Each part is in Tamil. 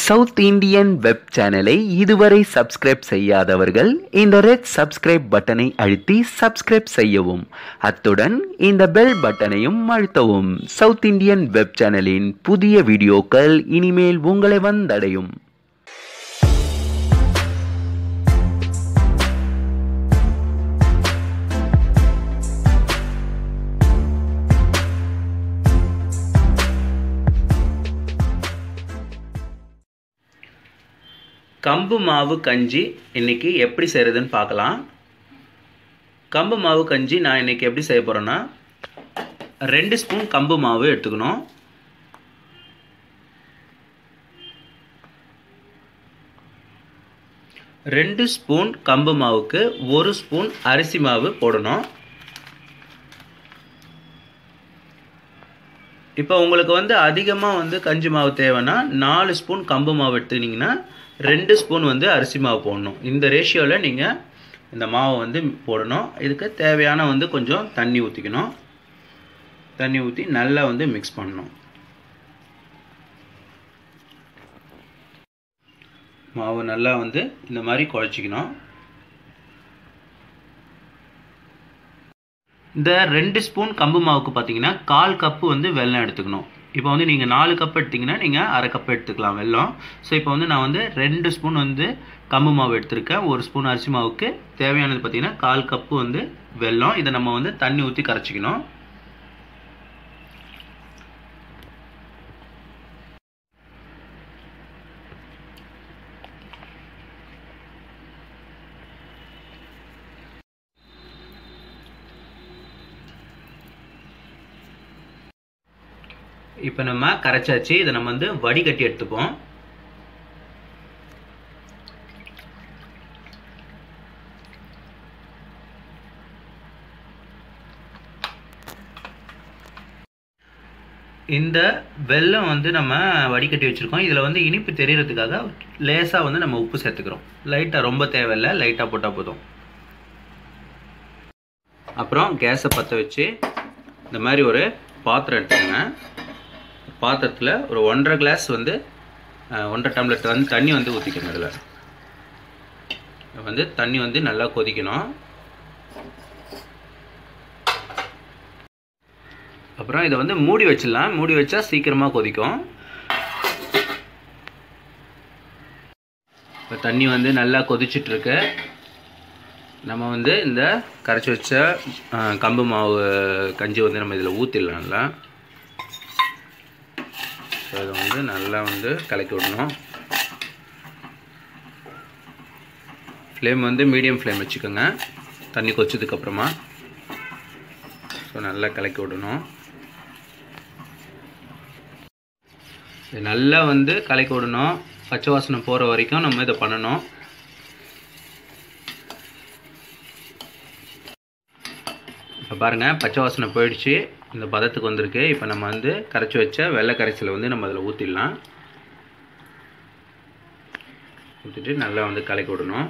சவுத் இந்தியன் வெப் சேனலை இதுவரை சப்ஸ்கிரைப் செய்யாதவர்கள் இந்த ரெட் சப்ஸ்கிரைப் பட்டனை அழுத்தி சப்ஸ்கிரைப் செய்யவும் அத்துடன் இந்த பெல் பட்டனையும் அழுத்தவும் சவுத் இந்தியன் வெப் சேனலின் புதிய வீடியோக்கள் இனிமேல் உங்களை வந்தடையும் கம்பு மாவு கஞ்சி இன்னைக்கு எப்படி செய்கிறதுன்னு பார்க்கலாம் கம்பு மாவு கஞ்சி நான் இன்னைக்கு எப்படி செய்ய போகிறேன்னா ரெண்டு ஸ்பூன் கம்பு மாவு எடுத்துக்கணும் ரெண்டு ஸ்பூன் கம்பு மாவுக்கு ஒரு ஸ்பூன் அரிசி மாவு போடணும் இப்போ உங்களுக்கு வந்து அதிகமாக வந்து கஞ்சி மாவு தேவைன்னா நாலு ஸ்பூன் கம்பு மாவு எடுத்துக்கிட்டிங்கன்னா ரெண்டு ஸ்பூன் வந்து அரிசி மாவு போடணும் இந்த ரேஷியோவில் நீங்கள் இந்த மாவை வந்து போடணும் இதுக்கு தேவையான வந்து கொஞ்சம் தண்ணி ஊற்றிக்கணும் தண்ணி ஊற்றி நல்லா வந்து மிக்ஸ் பண்ணணும் மாவு நல்லா வந்து இந்த மாதிரி குழச்சிக்கணும் இந்த ரெண்டு ஸ்பூன் கம்பு மாவுக்கு பார்த்தீங்கன்னா கால் கப்பு வந்து வெல்லம் எடுத்துக்கணும் இப்போ வந்து நீங்கள் நாலு கப் எடுத்திங்கன்னா நீங்கள் அரை கப் எடுத்துக்கலாம் வெல்லம் ஸோ இப்போ வந்து நான் வந்து ரெண்டு ஸ்பூன் வந்து கம்பு மாவு எடுத்திருக்கேன் ஒரு ஸ்பூன் அரிசி மாவுக்கு தேவையானது பார்த்தீங்கன்னா கால் கப்பு வந்து வெல்லம் இதை நம்ம வந்து தண்ணி ஊற்றி கரைச்சிக்கணும் இப்போ நம்ம கரைச்சாச்சு இதை நம்ம வந்து வடிகட்டி எடுத்துப்போம் இந்த வெல்லம் வந்து நம்ம வடிகட்டி வச்சுருக்கோம் இதில் வந்து இனிப்பு தெரியறதுக்காக லேசாக வந்து நம்ம உப்பு சேர்த்துக்கிறோம் லைட்டாக ரொம்ப தேவையில்லை லைட்டாக போட்டால் போதும் அப்புறம் கேஸை பற்ற வச்சு இந்த மாதிரி ஒரு பாத்திரம் எடுத்துக்கோங்க பாத்திரத்தில் ஒரு ஒன்றரை கிளாஸ் வந்து ஒன்றரை டம்ளர் வந்து தண்ணி வந்து ஊற்றிக்கணும் இதில் வந்து தண்ணி வந்து நல்லா கொதிக்கணும் அப்புறம் இதை வந்து மூடி வச்சிடலாம் மூடி வச்சா சீக்கிரமாக கொதிக்கும் இப்போ தண்ணி வந்து நல்லா கொதிச்சிட்ருக்கு நம்ம வந்து இந்த கரைச்சி வச்ச கம்பு மாவு கஞ்சி வந்து நம்ம இதில் ஊற்றிடலாம்ல ஸோ இதை வந்து நல்லா வந்து கலக்கி விடணும் ஃப்ளேம் வந்து மீடியம் ஃப்ளேம் வச்சுக்கோங்க தண்ணி கொச்சதுக்கப்புறமா ஸோ நல்லா கலக்கி விடணும் இது நல்லா வந்து கலக்கி விடணும் பச்சை வாசனை போகிற வரைக்கும் நம்ம இதை பண்ணணும் இப்போ பாருங்கள் பச்சை வாசனை போயிடுச்சு இந்த பதத்துக்கு வந்திருக்கு இப்போ நம்ம வந்து கரைச்சி வச்ச வெள்ளை கரைச்சலை வந்து நம்ம அதில் ஊற்றிடலாம் ஊற்றிட்டு நல்லா வந்து கலக்கி விடணும்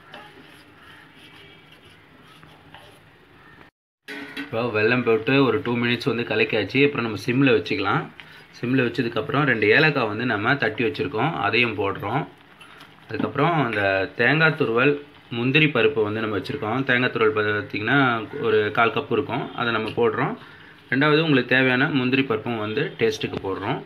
இப்போ வெள்ளம் போட்டு ஒரு டூ மினிட்ஸ் வந்து கலக்கியாச்சு அப்புறம் நம்ம சிம்மில் வச்சுக்கலாம் சிம்மில் வச்சதுக்கப்புறம் ரெண்டு ஏலக்காய் வந்து நம்ம தட்டி வச்சுருக்கோம் அதையும் போடுறோம் அதுக்கப்புறம் அந்த தேங்காய் துருவல் முந்திரி பருப்பு வந்து நம்ம வச்சுருக்கோம் தேங்காய் துருவல் பார்த்திங்கன்னா ஒரு கால் கப்பு இருக்கும் அதை நம்ம போடுறோம் ரெண்டாவது உங்களுக்கு தேவையான முந்திரி பருப்பும் வந்து டேஸ்ட்டுக்கு போடுறோம்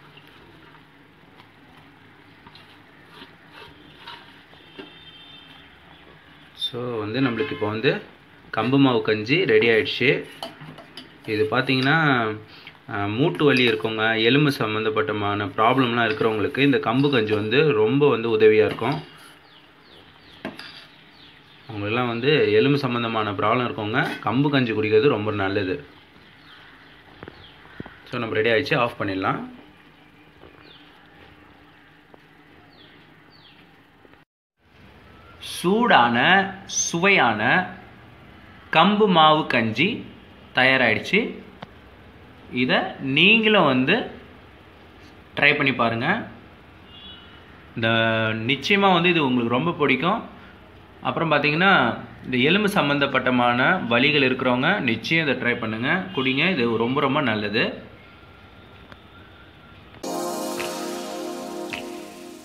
ஸோ வந்து நம்மளுக்கு இப்போ வந்து கம்பு மாவு கஞ்சி ரெடி ஆயிடுச்சு இது பார்த்திங்கன்னா மூட்டு வலி இருக்கவங்க எலும்பு சம்மந்தப்பட்டமான ப்ராப்ளம்லாம் இருக்கிறவங்களுக்கு இந்த கம்பு கஞ்சி வந்து ரொம்ப வந்து உதவியாக இருக்கும் அவங்களுக்குலாம் வந்து எலும்பு சம்மந்தமான ப்ராப்ளம் இருக்கவங்க கம்பு கஞ்சி குடிக்கிறது ரொம்ப நல்லது ஸோ நம்ம ரெடி ஆகிடுச்சு ஆஃப் பண்ணிடலாம் சூடான சுவையான கம்பு மாவு கஞ்சி தயாராகிடுச்சு இதை நீங்களும் வந்து ட்ரை பண்ணி பாருங்கள் இந்த நிச்சயமாக வந்து இது உங்களுக்கு ரொம்ப பிடிக்கும் அப்புறம் பார்த்தீங்கன்னா இந்த எலும்பு சம்மந்தப்பட்டமான வலிகள் இருக்கிறவங்க நிச்சயம் இதை ட்ரை பண்ணுங்கள் குடிங்க இது ரொம்ப ரொம்ப நல்லது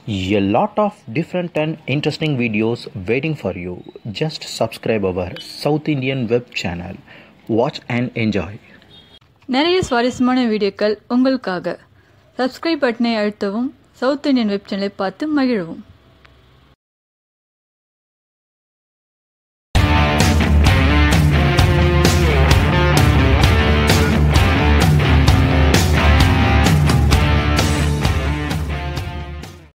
A lot of different and interesting videos waiting for you. Just subscribe our South Indian web channel. Watch and enjoy. நிறைய சுவாரஸ்யமான வீடியோக்கள் உங்களுக்காக சப்ஸ்கிரைப் பட்டனை அழுத்தவும் சவுத் இந்தியன் வெப் சேனலை பார்த்து மகிழவும்